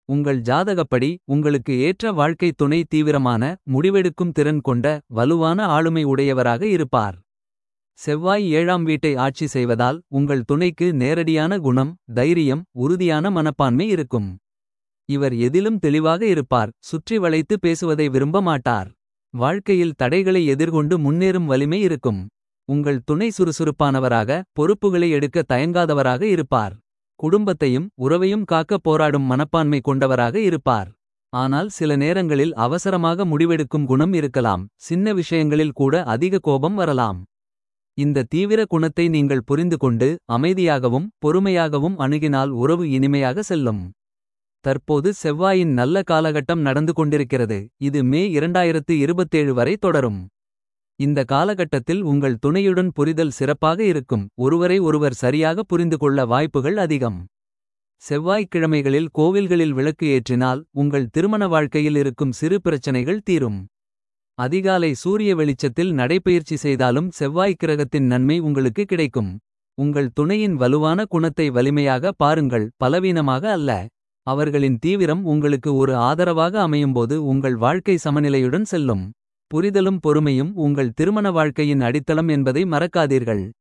உங்கள் ஜாதகப்படி உங்களுக்கு ஏற்ற வாழ்க்கை துணை தீவிரமான முடிவெடுக்கும் திறன் கொண்ட வலுவான ஆளுமை உடையவராக இருப்பார் செவ்வாய் ஏழாம் வீட்டை ஆட்சி செய்வதால் உங்கள் துணைக்கு நேரடியான குணம் தைரியம் உறுதியான மனப்பான்மை இருக்கும் இவர் எதிலும் தெளிவாக இருப்பார் சுற்றி வளைத்து பேசுவதை விரும்ப மாட்டார் வாழ்க்கையில் தடைகளை எதிர்கொண்டு முன்னேறும் வலிமை இருக்கும் உங்கள் துணை சுறுசுறுப்பானவராக பொறுப்புகளை எடுக்க தயங்காதவராக இருப்பார் குடும்பத்தையும் உறவையும் காக்க போராடும் மனப்பான்மை கொண்டவராக இருப்பார் ஆனால் சில நேரங்களில் அவசரமாக முடிவெடுக்கும் குணம் இருக்கலாம் சின்ன விஷயங்களில் கூட அதிக கோபம் வரலாம் இந்த தீவிர குணத்தை நீங்கள் புரிந்து கொண்டு அமைதியாகவும் பொறுமையாகவும் அணுகினால் உறவு இனிமையாக செல்லும் தற்போது செவ்வாயின் நல்ல காலகட்டம் நடந்து கொண்டிருக்கிறது இது மே 2027 வரை தொடரும் இந்த காலகட்டத்தில் உங்கள் துணையுடன் புரிதல் சிறப்பாக இருக்கும் ஒருவரை ஒருவர் சரியாக புரிந்து கொள்ள வாய்ப்புகள் அதிகம் செவ்வாய்க்கிழமைகளில் கோவில்களில் விளக்கு ஏற்றினால் உங்கள் திருமண வாழ்க்கையில் இருக்கும் சிறு பிரச்சனைகள் தீரும் அதிகாலை சூரிய வெளிச்சத்தில் நடைபயிற்சி செய்தாலும் செவ்வாய் கிரகத்தின் நன்மை உங்களுக்கு கிடைக்கும் உங்கள் துணையின் வலுவான குணத்தை வலிமையாக பாருங்கள் பலவீனமாக அல்ல அவர்களின் தீவிரம் உங்களுக்கு ஒரு ஆதரவாக அமையும்போது உங்கள் வாழ்க்கை சமநிலையுடன் செல்லும் புரிதலும் பொறுமையும் உங்கள் திருமண வாழ்க்கையின் அடித்தளம் என்பதை மறக்காதீர்கள்